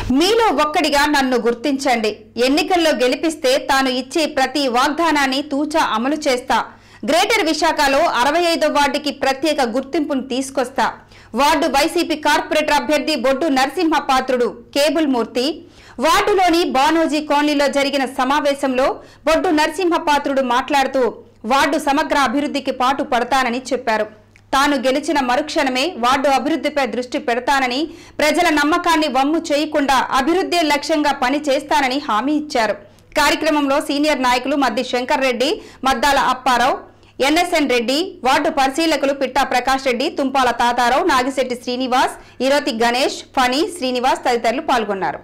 మీలో ఒక్కడిగా నన్ను గుర్తించండి ఎన్నికల్లో గెలిపిస్తే తాను ఇచ్చే ప్రతి వాగ్దానాన్ని తూచా అమలు చేస్తా గ్రేటర్ విశాఖలో అరవై ఐదో వార్డుకి ప్రత్యేక గుర్తింపును తీసుకొస్తా వార్డు వైసీపీ కార్పొరేటర్ అభ్యర్థి బొడ్డు నరసింహ పాత్రుడు కేబుల్ మూర్తి వార్డులోని బానోజీ కాలనీలో జరిగిన సమావేశంలో బొడ్డు నరసింహ పాత్రుడు మాట్లాడుతూ వార్డు సమగ్ర అభివృద్ధికి పాటు పడతానని చెప్పారు తాను గెలిచిన మరుక్షణమే వార్డు అభివృద్ధిపై దృష్టి పెడతానని ప్రజల నమ్మకాన్ని వమ్ము చేయకుండా అభివృద్ధి లక్ష్యంగా పని చేస్తానని హామీ ఇచ్చారు కార్యక్రమంలో సీనియర్ నాయకులు మద్ది శంకర్ రెడ్డి మద్దాల అప్పారావు ఎన్ఎస్ఎన్ రెడ్డి వార్డు పరిశీలకులు పిట్టా ప్రకాష్ రెడ్డి తుంపాల తాతారావు నాగిశెట్టి శ్రీనివాస్ ఇరోతి గణేష్ ఫణి శ్రీనివాస్ తదితరులు పాల్గొన్నారు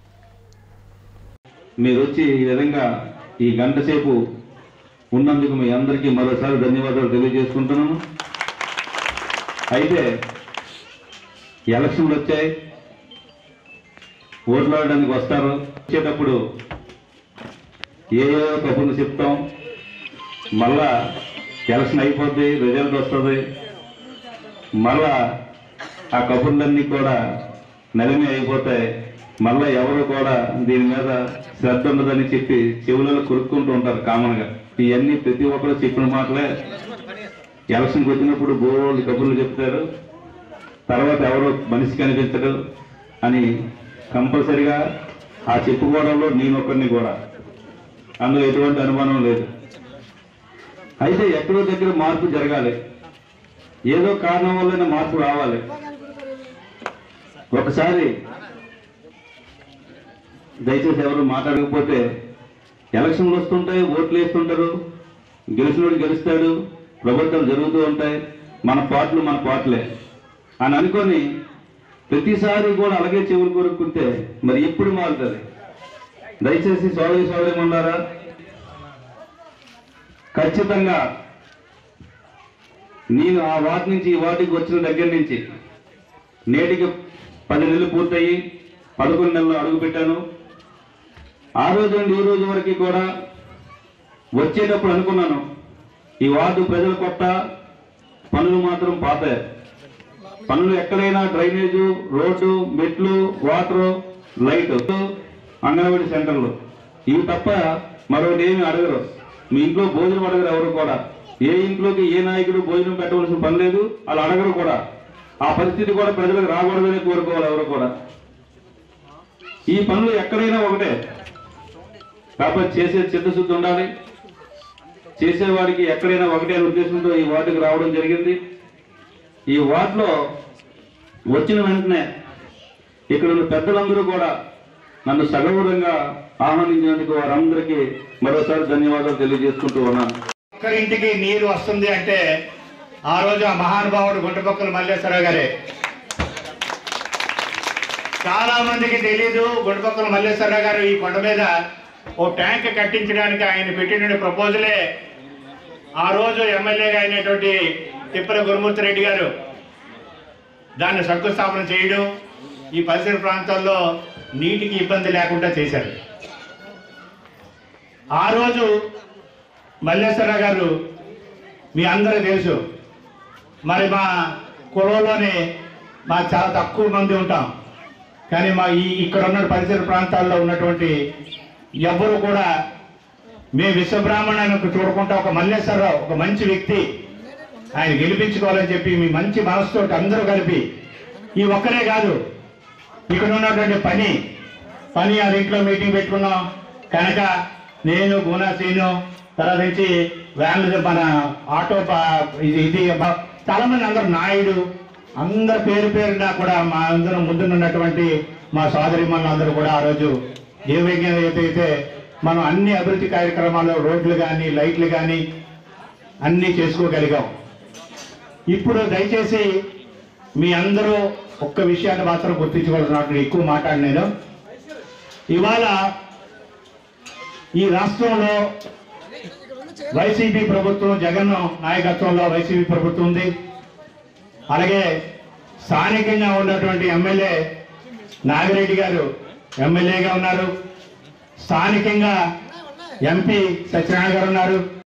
మీరు వచ్చి ఈ విధంగా ఈ గంట సేపు ఉన్నందుకు మీ అందరికీ మరోసారి ధన్యవాదాలు తెలియజేసుకుంటున్నాను అయితే ఎలక్షన్లు వచ్చాయి ఓట్లు ఆడడానికి వస్తారు వచ్చేటప్పుడు ఏ ఏ కబుర్లు చెప్తాం మళ్ళా ఎలక్షన్ అయిపోద్ది రిజల్ట్ వస్తుంది మళ్ళా ఆ కబుర్లన్నీ కూడా నలిమి అయిపోతాయి మళ్ళా ఎవరు కూడా దీని మీద శ్రద్ధ ఉండదని చెప్పి చెవులలో కొరుక్కుంటూ ఉంటారు కామన్గా ఇవన్నీ ప్రతి ఒక్కరు చెప్పిన మాటలే ఎలక్షన్కి వచ్చినప్పుడు బోల్డ్ కబుర్లు చెప్తారు తర్వాత ఎవరో మనిషి కనిపించడు అని కంపల్సరిగా ఆ చెప్పుకోవడంలో నేనొక్కడిని కూడా అందులో ఎటువంటి అనుమానం లేదు అయితే ఎక్కడో దగ్గర మార్పు జరగాలి ఏదో కారణం వల్లనే మార్పు రావాలి ఒకసారి దయచేసి ఎవరు మాట్లాడకపోతే ఎలక్షన్లు వస్తుంటాయి ఓట్లు వేస్తుంటారు గెలిచినోడు గెలుస్తాడు ప్రభుత్వాలు జరుగుతూ ఉంటాయి మన పాటలు మన పాటలే అని అనుకొని ప్రతిసారి కూడా అలాగే చెవులు కొరుక్కుంటే మరి ఎప్పుడు మారుతుంది దయచేసి సోదరి సోదరి ఉన్నారా ఖచ్చితంగా నేను ఆ వార్డు నుంచి ఈ వార్డుకి వచ్చిన దగ్గర నుంచి నేటికి పది నెలలు పూర్తయి పదకొండు నెలలు అడుగు పెట్టాను ఆ రోజు నుండి ఈ రోజు వరకు కూడా వచ్చేటప్పుడు అనుకున్నాను ఈ వార్డు ప్రజల కొత్త పనులు మాత్రం పాత పనులు ఎక్కడైనా డ్రైనేజు రోడ్డు మెట్లు వాటర్ లైట్ అంగన్వాడీ సెంటర్లు ఇవి తప్ప మరొకటి ఏమి అడగరు మీ ఇంట్లో భోజనం అడగరు ఎవరు కూడా ఏ ఇంట్లోకి ఏ నాయకుడు భోజనం పెట్టవలసిన పని లేదు వాళ్ళు అడగరు కూడా ఆ పరిస్థితి కూడా ప్రజలకు రాకూడదని కోరుకోవాలి ఎవరు కూడా ఈ పనులు ఎక్కడైనా ఒకటే కాకపోతే చేసే చిత్తశుద్ధి ఉండాలి చేసేవాడికి ఎక్కడైనా ఒకటే అనే ఉద్దేశంతో ఈ వార్డుకి రావడం జరిగింది ఈ వార్డులో వచ్చిన వెంటనే ఇక్కడ ఉన్న పెద్దలందరూ కూడా నన్ను సగౌరవంగా ఆహ్వానించినందుకు వారందరికీ మరోసారి ధన్యవాదాలు తెలియజేసుకుంటూ ఉన్నాను ఒక్కరింటికి నీరు వస్తుంది అంటే ఆ రోజు ఆ మహానుభావుడు గుంటపక్కల మల్లేశ్వరరావు గారే చాలా మందికి తెలీదు గుంటపక్కల మల్లేశ్వరరావు గారు ఈ కొండ మీద ఓ ట్యాంక్ కట్టించడానికి ఆయన పెట్టిన ప్రపోజలే ఆ రోజు ఎమ్మెల్యేగా అయినటువంటి తిప్పల గురుమూర్తి రెడ్డి గారు దాన్ని శంకుస్థాపన చేయడం ఈ పరిసర ప్రాంతాల్లో నీటికి ఇబ్బంది లేకుండా చేశారు ఆ రోజు మల్లేశ్వరరావు గారు మీ అందరూ తెలుసు మరి మా కులంలోనే మా చాలా తక్కువ మంది ఉంటాం కానీ మా ఈ ఇక్కడ ఉన్న పరిసర ప్రాంతాల్లో ఉన్నటువంటి ఎవ్వరు కూడా మేము విశ్వబ్రాహ్మణాన్ని చూడకుండా ఒక మల్లేశ్వరరావు ఒక మంచి వ్యక్తి ఆయన గెలిపించుకోవాలని చెప్పి మీ మంచి మనసుతోటి అందరూ కలిపి ఈ ఒక్కరే కాదు ఇక్కడ ఉన్నటువంటి పని పని ఆ ఇంట్లో మీటింగ్ పెట్టుకున్నాం కనుక నేను గునా సీను తర్వాత నుంచి వ్యాన్లు మన ఆటో ప- ఇది ఇది బ- చాలా మంది అందరు నాయుడు అందరు పేరు పేరున కూడా మా అందరం ముందున్నటువంటి మా సోదరి అందరూ కూడా ఆ రోజు ఏ విధంగా అయితే మనం అన్ని అభివృద్ధి కార్యక్రమాలు రోడ్లు కానీ లైట్లు కానీ అన్నీ చేసుకోగలిగాం ఇప్పుడు దయచేసి మీ అందరూ ఒక్క విషయాన్ని మాత్రం గుర్తించుకోవాల్సిన ఎక్కువ మాట్లాడి నేను ఇవాళ ఈ రాష్ట్రంలో వైసీపీ ప్రభుత్వం జగన్ నాయకత్వంలో వైసీపీ ప్రభుత్వం ఉంది అలాగే స్థానికంగా ఉన్నటువంటి ఎమ్మెల్యే నాగిరెడ్డి గారు ఎమ్మెల్యేగా ఉన్నారు స్థానికంగా ఎంపీ సత్యనారాయణ గారు ఉన్నారు